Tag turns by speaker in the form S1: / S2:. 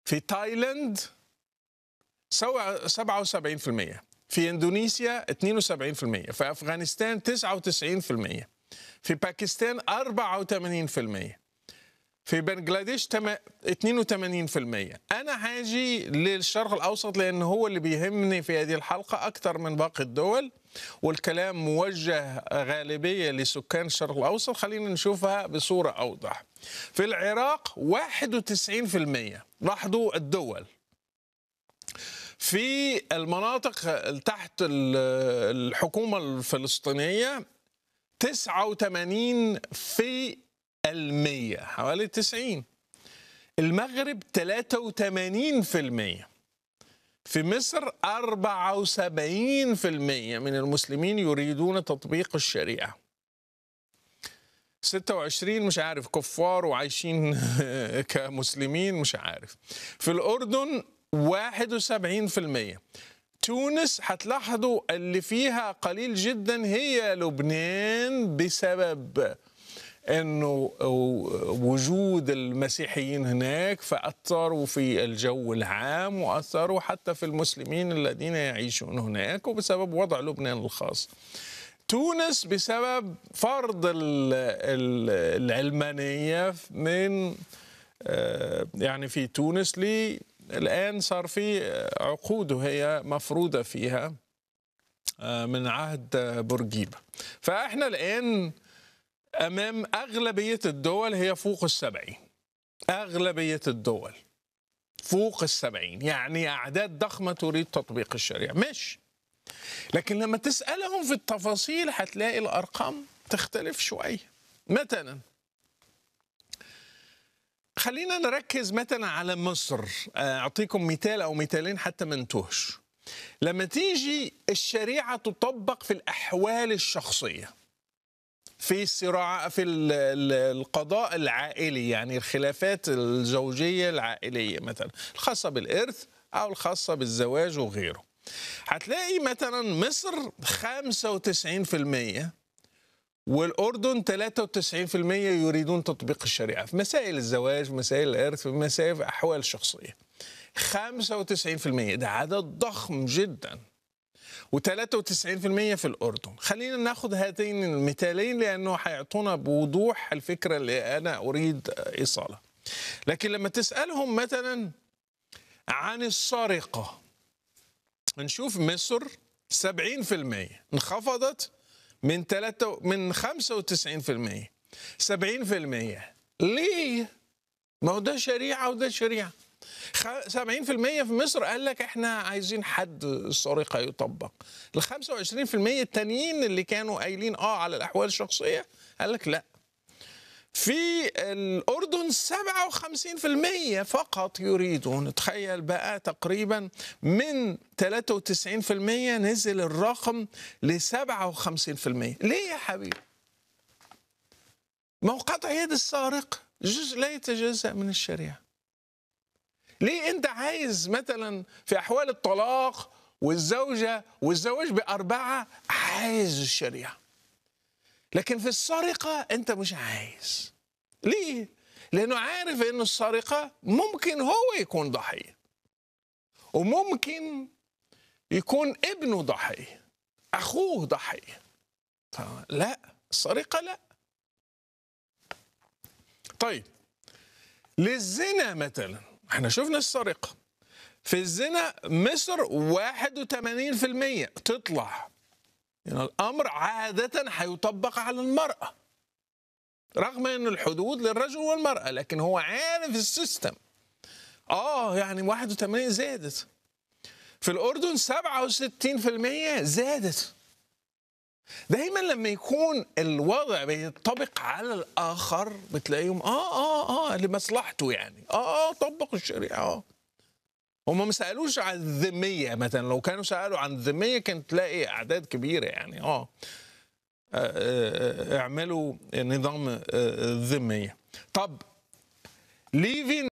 S1: في تايلاند سوا 77% في اندونيسيا 72% في افغانستان 99% في باكستان 84% في بنجلاديش 82% انا هاجي للشرق الاوسط لان هو اللي بيهمني في هذه الحلقه اكثر من باقي الدول والكلام موجه غالبيه لسكان الشرق الاوسط خلينا نشوفها بصوره اوضح في العراق 91% لاحظوا الدول في المناطق تحت الحكومه الفلسطينيه 89 في المية حوالي 90 المغرب 83 في المية في مصر 74 في المية من المسلمين يريدون تطبيق الشريعة 26 مش عارف كفار وعايشين كمسلمين مش عارف في الأردن 71 في المية تونس هتلاحظوا اللي فيها قليل جدا هي لبنان بسبب انه وجود المسيحيين هناك فاثروا في الجو العام واثروا حتى في المسلمين الذين يعيشون هناك وبسبب وضع لبنان الخاص. تونس بسبب فرض العلمانيه من يعني في تونس لي الان صار في عقود وهي مفروضه فيها من عهد بورقيبه. فاحنا الان امام اغلبيه الدول هي فوق السبعين اغلبيه الدول فوق السبعين يعني اعداد ضخمه تريد تطبيق الشريعه مش لكن لما تسالهم في التفاصيل هتلاقي الارقام تختلف شويه مثلا خلينا نركز مثلا على مصر اعطيكم مثال او مثالين حتى ما نتوهش لما تيجي الشريعه تطبق في الاحوال الشخصيه في الصراع في القضاء العائلي يعني الخلافات الزوجيه العائليه مثلا الخاصه بالارث او الخاصه بالزواج وغيره هتلاقي مثلا مصر 95% والاردن 93% يريدون تطبيق الشريعه في مسائل الزواج في مسائل الارث في مسائل في احوال شخصيه 95% ده عدد ضخم جدا و93% في الأردن خلينا ناخد هاتين المثالين لأنه هيعطونا بوضوح الفكرة اللي أنا أريد إيصالها لكن لما تسألهم مثلا عن السرقة نشوف مصر 70% انخفضت من 3 من 95% 70% ليه؟ ما هو ده شريعة وده شريعة 70% في مصر قال لك احنا عايزين حد السرقه يطبق ال 25% التانيين اللي كانوا قايلين اه على الاحوال الشخصيه قال لك لا في الأردن 57% فقط يريدون تخيل بقى تقريبا من 93% نزل الرقم ل 57% ليه يا حبيبي؟ ما هو قطع يد السارق جزء لا يتجزأ من الشريعة ليه انت عايز مثلا في احوال الطلاق والزوجه والزواج باربعه عايز الشريعه لكن في السرقه انت مش عايز ليه لانه عارف ان السرقه ممكن هو يكون ضحيه وممكن يكون ابنه ضحيه اخوه ضحيه لا السرقه لا طيب للزنا مثلا احنا شفنا السرقة في الزنا مصر 81% تطلع يعني الأمر عادة هيطبق على المرأة رغم أن الحدود للرجل والمرأة لكن هو عارف السيستم آه يعني 81 زادت في الأردن 67% زادت دايما لما يكون الوضع بيطبق على الاخر بتلاقيهم اه اه اه لمصلحته يعني اه اه طبقوا الشريعه اه هم ما سالوش عن الذميه مثلا لو كانوا سالوا عن الذميه كانت تلاقي اعداد كبيره يعني اه, آه, آه اعملوا نظام الذميه طب ليفين